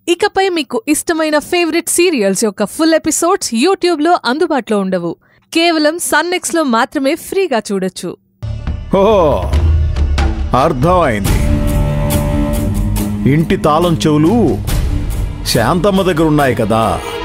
ఇకపై మీకు ఇష్టమైన ఫేవరెట్ సీరియల్స్ యొక్క ఫుల్ ఎపిసోడ్స్ యూట్యూబ్లో అందుబాటులో ఉండవు కేవలం సన్నెక్స్లో మాత్రమే ఫ్రీగా చూడొచ్చు ఓ అర్థమైంది ఇంటి తాళం చెవులు శాంతమ్మ దగ్గర ఉన్నాయి కదా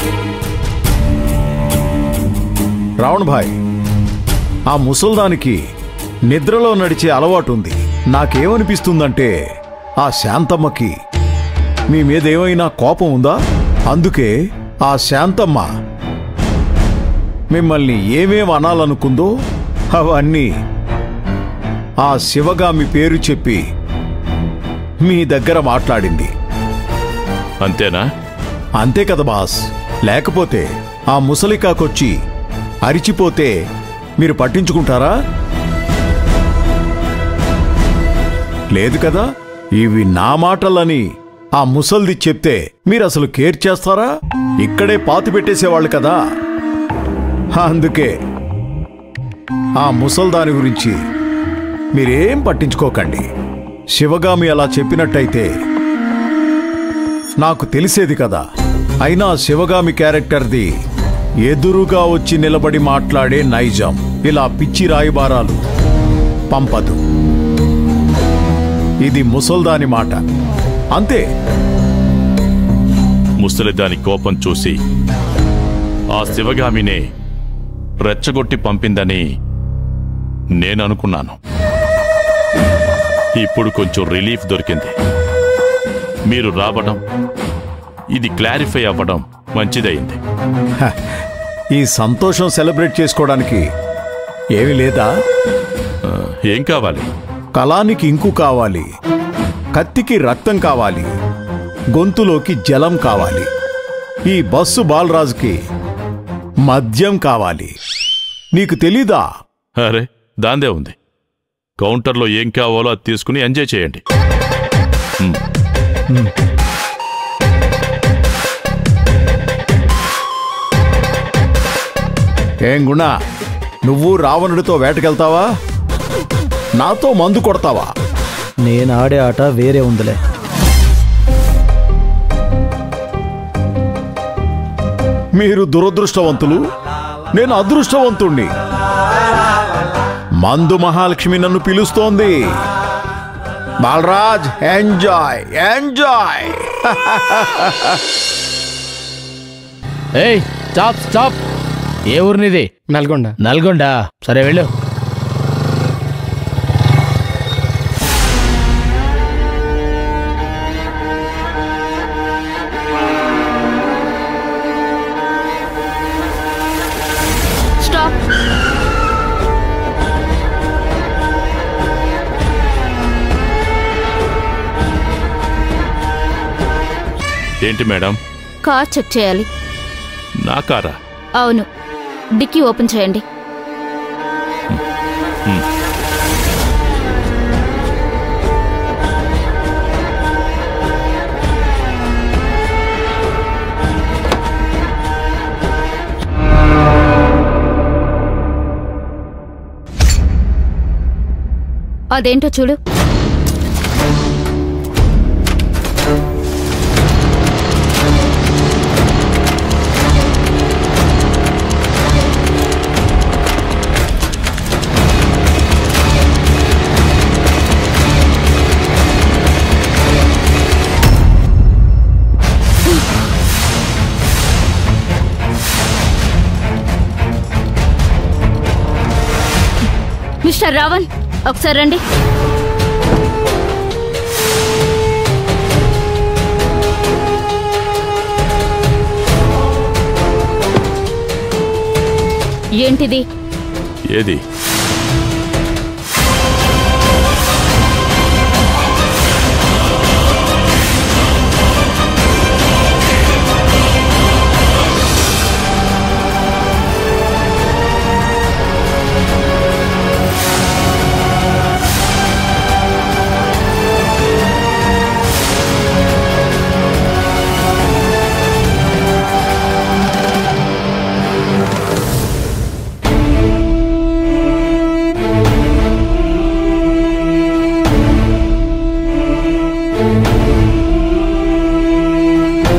రావణ్ భాయ్ ఆ ముసల్దానికి నిద్రలో నడిచే అలవాటు ఉంది నాకేమనిపిస్తుందంటే ఆ శాంతమ్మకి మీ మీద ఏమైనా కోపం ఉందా అందుకే ఆ శాంతమ్మ మిమ్మల్ని ఏమేం అనాలనుకుందో అవన్నీ ఆ శివగామి పేరు చెప్పి మీ దగ్గర మాట్లాడింది అంతేనా అంతే కదా బాస్ లేకపోతే ఆ ముసలికాకొచ్చి అరిచిపోతే మీరు పట్టించుకుంటారా లేదు కదా ఇవి నా మాటలని ఆ ముసల్ది చెప్తే మీరు అసలు కేర్ చేస్తారా ఇక్కడే పాతి పెట్టేసేవాళ్ళు కదా అందుకే ఆ ముసల్దాని గురించి మీరేం పట్టించుకోకండి శివగామి అలా చెప్పినట్టయితే నాకు తెలిసేది కదా అయినా శివగామి క్యారెక్టర్ది ఎదురుగా వచ్చి నిలబడి మాట్లాడే నైజాం ఇలా పిచ్చి రాయబారాలు పంపదు ఇది ముసల్దాని మాట అంతే ముసలిదాని కోపం చూసి ఆ శివగామినే రెచ్చగొట్టి పంపిందని నేను అనుకున్నాను ఇప్పుడు కొంచెం రిలీఫ్ దొరికింది మీరు రావడం ఇది క్లారిఫై అవ్వడం మంచిదయింది హ, ఈ సంతోషం సెలబ్రేట్ చేసుకోవడానికి ఏమీ లేదా ఆ, ఏం కావాలి కళానికి ఇంకు కావాలి కత్తికి రక్తం కావాలి గొంతులోకి జలం కావాలి ఈ బస్సు బాలరాజుకి మద్యం కావాలి నీకు తెలీదా అరే దాందే ఉంది కౌంటర్లో ఏం కావాలో అది తీసుకుని ఎంజాయ్ చేయండి ఏం గుణ నువ్వు రావణుడితో వేటకెళ్తావా నాతో మందు కొడతావా నేను ఆడే ఆట వేరే ఉందిలే మీరు దురదృష్టవంతులు నేను అదృష్టవంతుణ్ణి మందు మహాలక్ష్మి నన్ను పిలుస్తోంది బాలరాజ్ ఎంజాయ్ ఎంజాయ్ ఏయ్ స్టాప్ స్టాప్ ఏ ఊరినిది నల్గొండ నల్గొండ సరే వెళ్ళు స్టాప్ ఏంటి మేడం కార్ చెక్ చేయాలి నా కారా అవును డిక్కీ ఓపెన్ చేయండి అదేంటో చూడు మిస్టర్ రావణ్ ఒకసారి రండి ఏంటిది ఏది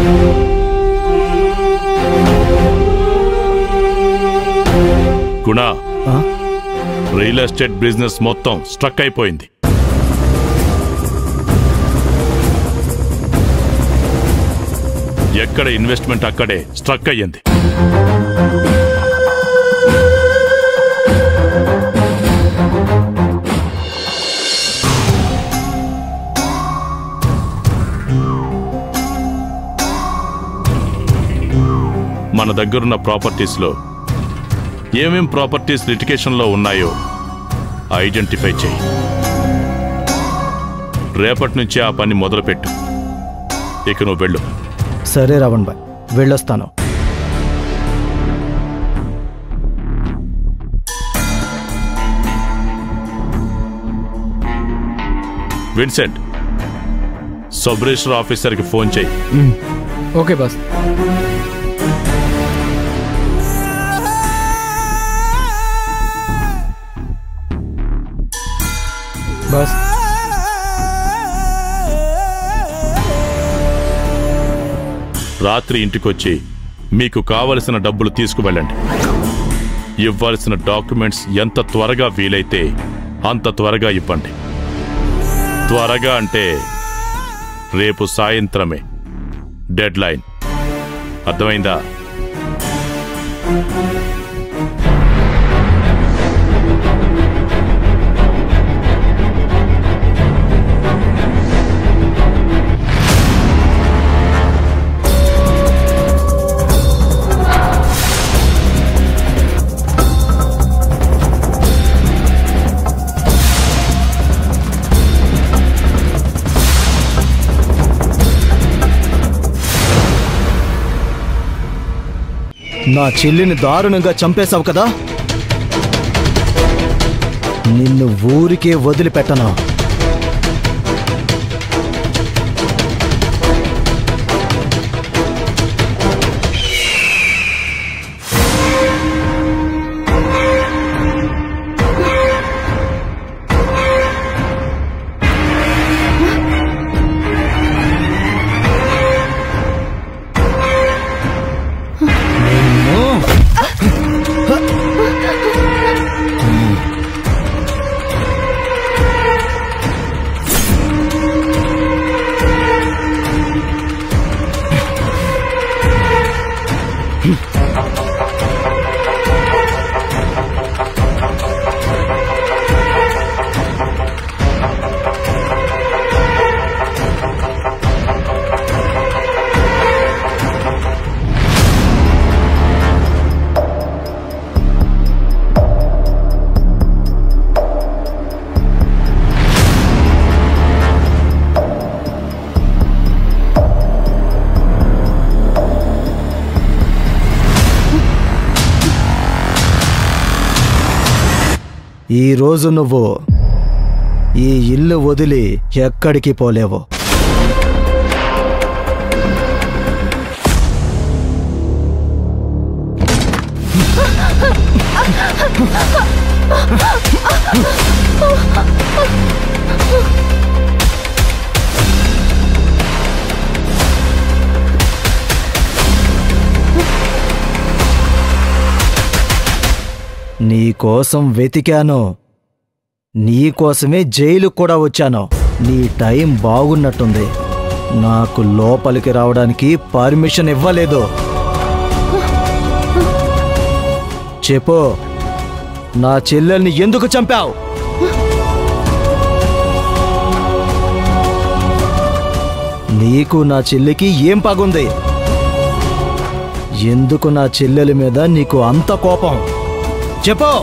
గుణ ఆ? రియల్ ఎస్టేట్ బిజినెస్ మొత్తం స్ట్రక్ అయిపోయింది ఎక్కడ ఇన్వెస్ట్మెంట్ అక్కడే స్ట్రక్ అయ్యింది మన దగ్గరున్న ప్రాపర్టీస్లో ఏమేం ప్రాపర్టీస్ లిటికేషన్లో ఉన్నాయో ఐడెంటిఫై చేయి రేపటి నుంచి ఆ పని మొదలుపెట్టు ఇక నువ్వు వెళ్ళు సరే రావణ్ బాయ్ వెళ్ళొస్తాను విన్సెంట్ సబ్ రిజిస్టర్ ఆఫీసర్కి ఫోన్ చేయి ఓకే బాస్ బాస్ రాత్రి ఇంటికొచ్చి మీకు కావలసిన డబ్బులు తీసుకువెళ్ళండి ఇవ్వాల్సిన డాక్యుమెంట్స్ ఎంత త్వరగా వీలైతే అంత త్వరగా ఇవ్వండి త్వరగా అంటే రేపు సాయంత్రమే డెడ్ లైన్ అర్థమైందా నా చెల్లిని దారుణంగా చంపేశావు కదా నిన్ను ఊరికే వదిలిపెట్టను ఈ రోజు నువ్వు ఈ ఇల్లు వదిలి ఎక్కడికి పోలేవు నీ కోసం వెతికాను నీ కోసమే జైలు కూడా వచ్చాను నీ టైం బాగున్నట్టుంది నాకు లోపలికి రావడానికి పర్మిషన్ ఇవ్వలేదు చెప్పు నా చెల్లెల్ని ఎందుకు చంపావు నీకు నా చెల్లికి ఏం పగుంది ఎందుకు నా చెల్లెలి మీద నీకు అంత కోపం చెప్పు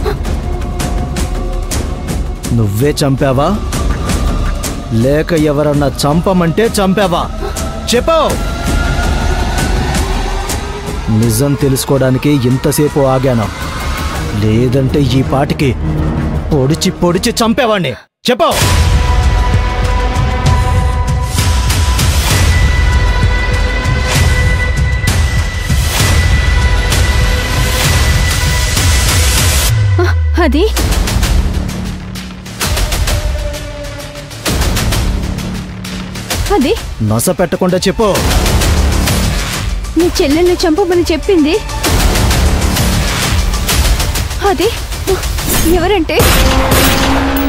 నువ్వే చంపావా లేక ఎవరన్నా చంపమంటే చంపావా చెప్పు నిజం తెలుసుకోవడానికి ఇంతసేపు ఆగాను లేదంటే ఈ పాటికి పొడిచి పొడిచి చంపేవాణ్ణి చెప్పు అది అది నస పెట్టకుండా చెప్పు నీ చెల్లెల్ని చంపమని చెప్పింది అది ఎవరంటే